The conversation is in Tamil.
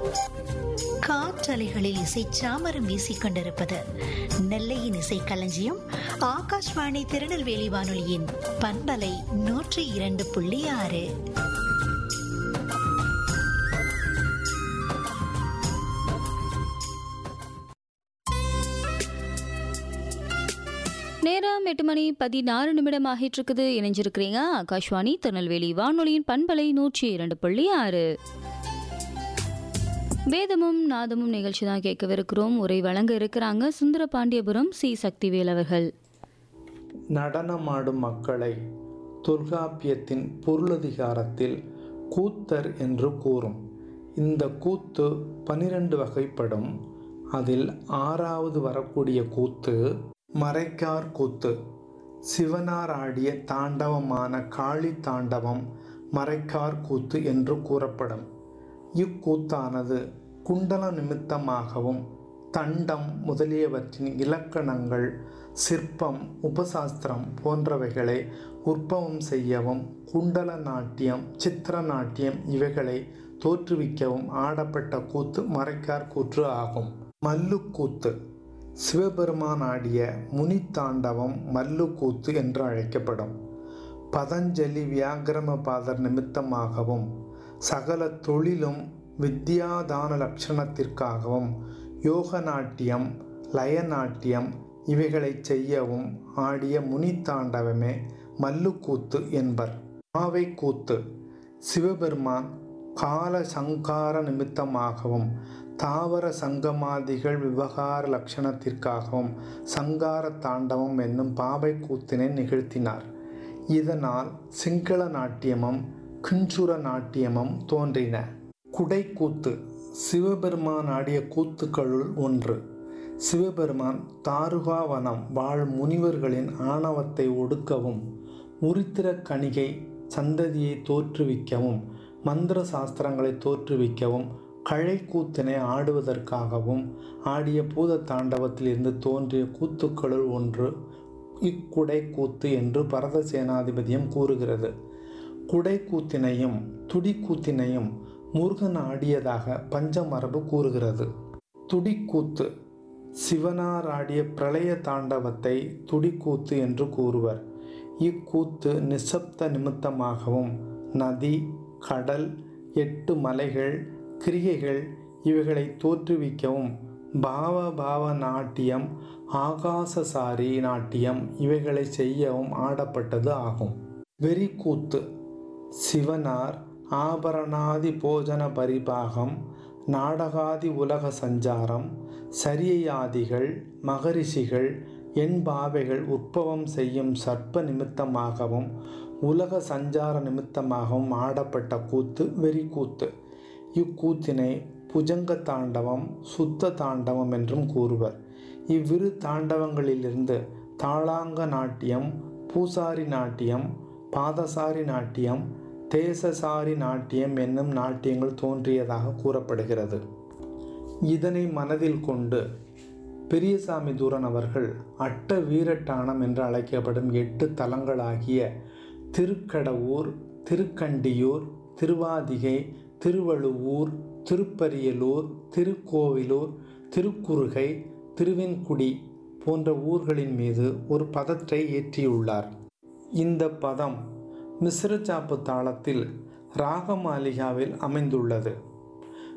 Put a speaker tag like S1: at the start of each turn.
S1: காற்றலைகளில் இசை சாமரம் வீசிக் கொண்டிருப்பது நெல்லையின் இசை களஞ்சியம் ஆகாஷ்வாணி திருநெல்வேலி வானொலியின் பண்பலை நூற்றி இரண்டு புள்ளி ஆறு
S2: நேரம் எட்டு மணி பதினாறு நிமிடம் ஆகிட்டு இருக்குது இணைஞ்சிருக்கிறீங்க ஆகாஷ்வாணி திருநெல்வேலி வானொலியின் பண்பலை நூற்றி இரண்டு புள்ளி ஆறு வேதமும் நாதமும் நிகழ்ச்சி தான் கேட்கவிருக்கிறோம் உரை வழங்க இருக்கிறாங்க சுந்தர பாண்டியபுரம் சி சக்திவேல் அவர்கள்
S3: நடனமாடும் மக்களை தொல்காப்பியத்தின் பொருளதிகாரத்தில் கூத்தர் என்று கூறும் இந்த கூத்து பனிரெண்டு வகைப்படும் அதில் ஆறாவது வரக்கூடிய கூத்து மறைக்கார் கூத்து சிவனார் ஆடிய தாண்டவமான காளி தாண்டவம் மறைக்கார் கூத்து என்று கூறப்படும் இக்கூத்தானது குண்டல நிமித்தமாகவும் தண்டம் முதலியவற்றின் இலக்கணங்கள் சிற்பம் உபசாஸ்திரம் போன்றவைகளை உற்பவம் செய்யவும் குண்டல நாட்டியம் சித்திர நாட்டியம் இவைகளை தோற்றுவிக்கவும் ஆடப்பட்ட கூத்து மறைக்கார் கூற்று ஆகும் மல்லுக்கூத்து சிவபெருமான் ஆடிய முனித்தாண்டவம் மல்லுக்கூத்து என்று அழைக்கப்படும் பதஞ்சலி வியாக்கிரமபாதர் நிமித்தமாகவும் சகல தொழிலும் வித்யாதான லட்சணத்திற்காகவும் யோக நாட்டியம் லயநாட்டியம் இவைகளை செய்யவும் ஆடிய முனித்தாண்டவமே மல்லுக்கூத்து என்பர் மாவை கூத்து சிவபெருமான் கால சங்கார நிமித்தமாகவும் தாவர சங்கமாதிகள் விவகார லட்சணத்திற்காகவும் சங்கார தாண்டவம் என்னும் பாவை கூத்தினை நிகழ்த்தினார் இதனால் சிங்கள நாட்டியமும் கிஞ்சுர நாட்டியமும் தோன்றின குடைக்கூத்து சிவபெருமான் ஆடிய கூத்துக்களுள் ஒன்று சிவபெருமான் தாருகாவனம் வாழ் முனிவர்களின் ஆணவத்தை ஒடுக்கவும் உரித்திர கணிகை சந்ததியை தோற்றுவிக்கவும் மந்திர சாஸ்திரங்களை தோற்றுவிக்கவும் கழைக்கூத்தினை ஆடுவதற்காகவும் ஆடிய பூத தாண்டவத்திலிருந்து தோன்றிய கூத்துக்களுள் ஒன்று இக்குடை கூத்து என்று பரத சேனாதிபதியம் கூறுகிறது குடைக்கூத்தினையும் துடிக்கூத்தினையும் முருகன் ஆடியதாக பஞ்சமரபு கூறுகிறது துடிக்கூத்து சிவனார் ஆடிய பிரளய தாண்டவத்தை துடிக்கூத்து என்று கூறுவர் இக்கூத்து நிசப்த நிமித்தமாகவும் நதி கடல் எட்டு மலைகள் கிரியைகள் இவைகளை தோற்றுவிக்கவும் பாவ பாவ நாட்டியம் ஆகாசசாரி நாட்டியம் இவைகளை செய்யவும் ஆடப்பட்டது ஆகும் வெறிக்கூத்து சிவனார் ஆபரணாதி போஜன பரிபாகம் நாடகாதி உலக சஞ்சாரம் சரியையாதிகள் மகரிஷிகள் என்பாவைகள் உற்பவம் செய்யும் சர்ப்ப நிமித்தமாகவும் உலக சஞ்சார நிமித்தமாகவும் ஆடப்பட்ட கூத்து வெறிக்கூத்து இக்கூத்தினை புஜங்க தாண்டவம் சுத்த தாண்டவம் என்றும் கூறுவர் இவ்விரு தாண்டவங்களிலிருந்து தாளாங்க நாட்டியம் பூசாரி நாட்டியம் பாதசாரி நாட்டியம் தேசசாரி நாட்டியம் என்னும் நாட்டியங்கள் தோன்றியதாக கூறப்படுகிறது இதனை மனதில் கொண்டு பெரியசாமி தூரன் அவர்கள் அட்ட வீரட்டானம் என்று அழைக்கப்படும் எட்டு தலங்களாகிய திருக்கடவூர் திருக்கண்டியூர் திருவாதிகை திருவழுவூர் திருப்பரியலூர் திருக்கோவிலூர் திருக்குறுகை திருவெண்குடி போன்ற ஊர்களின் மீது ஒரு பதத்தை ஏற்றியுள்ளார் இந்த பதம் மிஸ்ரச்சாப்பு தாளத்தில் ராகமாலிகாவில் அமைந்துள்ளது